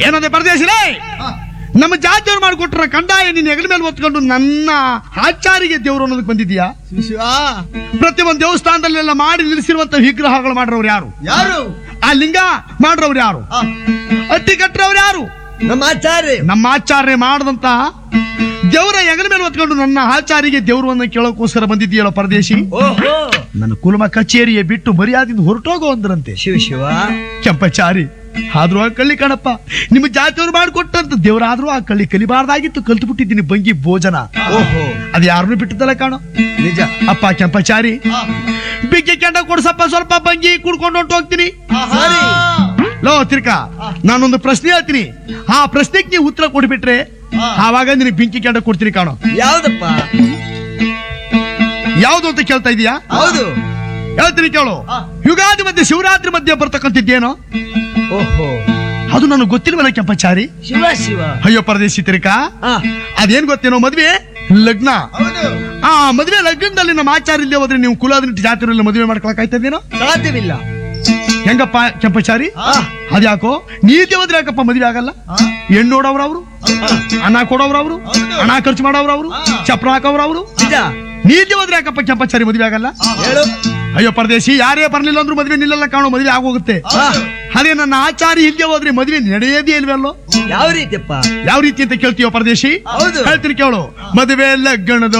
ಏನಂದೆ ಪರದೇಶಿರೇ ನಮ್ಮ ಜಾತಿಯವ್ರು ಮಾಡಿಕೊಟ್ರ ಕಂದಾಯ ನಿನ್ನ ಹೆಗಲ ಮೇಲೆ ಹೊತ್ಕೊಂಡು ನನ್ನ ಆಚಾರಿಗೆ ದೇವರು ಅನ್ನೋದಕ್ಕೆ ಬಂದಿದ್ಯಾ ಶಿವ ಪ್ರತಿಯೊಂದು ದೇವಸ್ಥಾನದಲ್ಲೆಲ್ಲ ಮಾಡಿ ನಿಲ್ಲಿಸಿರುವಂತ ವಿಗ್ರಹಗಳು ಮಾಡ್ರವ್ರು ಯಾರು ಯಾರು ಆ ಲಿಂಗ ಮಾಡ್ರವ್ರು ಯಾರು ಆ, ಅಟ್ಟಿ ಕಟ್ರವ್ರು ಯಾರು ನಮ್ಮ ಆಚಾರ್ಯ ನಮ್ಮ ಆಚಾರ್ಯ ಮಾಡದಂತ ದೇವರ ಹೆಗಲ ಮೇಲೆ ಹೊತ್ಕೊಂಡು ನನ್ನ ಆಚಾರಿಗೆ ದೇವರನ್ನ ಕೇಳೋಕೋಸ್ಕರ ಬಂದಿದ್ದೀಯಲ್ಲ ಪರದೇಶಿ ಓಹೋ ನನ್ನ ಕುಲಮ ಕಚೇರಿಯೇ ಬಿಟ್ಟು ಮರ್ಯಾದಿಂದ ಹೊರಟೋಗೋ ಅಂದ್ರಂತೆ ಶಿವ ಶಿವ ಕೆಂಪಚಾರಿ ಆದ್ರೂ ಆ ಕಳ್ಳಿ ಕಣಪ್ಪ ನಿಮ್ಮ ಜಾತಿಯವ್ರು ಮಾಡಿಕೊಟ್ಟಂತ ದೇವರಾದ್ರೂ ಆ ಕಳ್ಳಿ ಕಲಿಬಾರ್ದಾಗಿತ್ತು ಕಲ್ತು ಬಿಟ್ಟಿದ್ದೀನಿ ಬಂಗಿ ಭೋಜನ ಓಹೋ ಅದು ಯಾರನ್ನೂ ಬಿಟ್ಟಿದ್ದಲ್ಲ ಕಾಣೋ ನಿಜ ಅಪ್ಪ ಕೆಂಪಚಾರಿ ಬಿಗ್ಗೆ ಕೆಂಡ ಕೊಡ್ಸಪ್ಪ ಸ್ವಲ್ಪ ಬಂಗಿ ಕುಡ್ಕೊಂಡು ಹೊಂಟು ಹೋಗ್ತೀನಿ ಸರಿ ಲೋ ತಿರ್ಕ ನಾನೊಂದು ಪ್ರಶ್ನೆ ಹೇಳ್ತೀನಿ ಆ ಪ್ರಶ್ನೆಗೆ ನೀವು ಉತ್ತರ ಕೊಡ್ಬಿಟ್ರೆ ಆವಾಗ ನಿನಗೆ ಬೆಂಕಿ ಕೆಂಡ ಕೊಡ್ತೀನಿ ಕಾಣೋ ಯಾವ್ದಪ್ಪ ಯಾವ್ದು ಅಂತ ಕೇಳ್ತಾ ಇದೀಯಾ ಹೌದು ಹೇಳ್ತೀನಿ ಕೇಳು ಯುಗಾದಿ ಮಧ್ಯೆ ಶಿವರಾತ್ರಿ ಮಧ್ಯೆ ಬರ್ತಕ್ಕಂಥದ್ದೇನೋ ಓಹೋ ಅದು ನನಗೆ ಗೊತ್ತಿಲ್ವಲ್ಲ ಕೆಂಪಚಾರಿ ಶಿವ ಶಿವ ಅಯ್ಯೋ ಪರದೇಶಿ ತಿರ್ಕ ಆ, ಅದೇನ್ ಗೊತ್ತೇನೋ ಮದ್ವೆ ಲಗ್ನ ಹೌದು ಆ ಮದ್ವೆ ಲಗ್ನದಲ್ಲಿ ನಮ್ಮ ಆಚಾರ ಇಲ್ಲದೆ ಹೋದ್ರೆ ನೀವು ಕುಲಾದ್ರಿ ಜಾತಿರಲ್ಲಿ ಮದುವೆ ಮಾಡ್ಕೊಳಕ್ ಆಯ್ತದೇನೋ ಸಾಧ್ಯವಿಲ್ಲ ಹೆಂಗಪ್ಪ ಕೆಂಪಚಾರಿ ಆ, ಅದ್ಯಾಕೋ ನೀತಿ ಹೋದ್ರೆ ಯಾಕಪ್ಪ ಮದುವೆ ಆಗಲ್ಲ ಆ, ಹೆಣ್ಣು ನೋಡವ್ರ ಅವರು ಹಣ ಕೊಡೋವ್ರ ಅವರು ಹೌದು. ಹಣ ಖರ್ಚು ಮಾಡೋವ್ರ ಅವರು ಚಪ್ರ ಹಾಕೋವ್ರ ಅವರು ನಿಜ ನೀತಿ ಹೋದ್ರೆ ಯಾಕಪ್ಪ ಕೆಂಪಚಾರಿ ಮದುವೆ ಆಗಲ್ಲ ಹೇಳು ಅಯ್ಯೋ ಪರದೇಶಿ ಯಾರೇ ಬರ್ಲಿಲ್ಲ ಅಂದ್ರೂ ಮದುವೆ ನಿಲ್ಲಲ್ಲ ಕಾಣೋ ಮದುವೆ ಆಗೋಗುತ್ತೆ ಆ, ಅದೇ ನನ್ನ ಆಚಾರಿ ಇಲ್ಲದೆ ಹೋದ್ರೆ ಮದುವೆ ನಡೆಯೋದೇ ಇಲ್ವಲ್ಲೋ ಯಾವ ರೀತಿಯಪ್ಪ ಯಾವ ರೀತಿ ಅಂತ ಕೇಳ್ತೀಯೋ ಪರದೇಶಿ ಹೌದು. ಹೇಳ್ತೀನಿ ಕೇಳು ಮದುವೆ ಲಗ್ನದ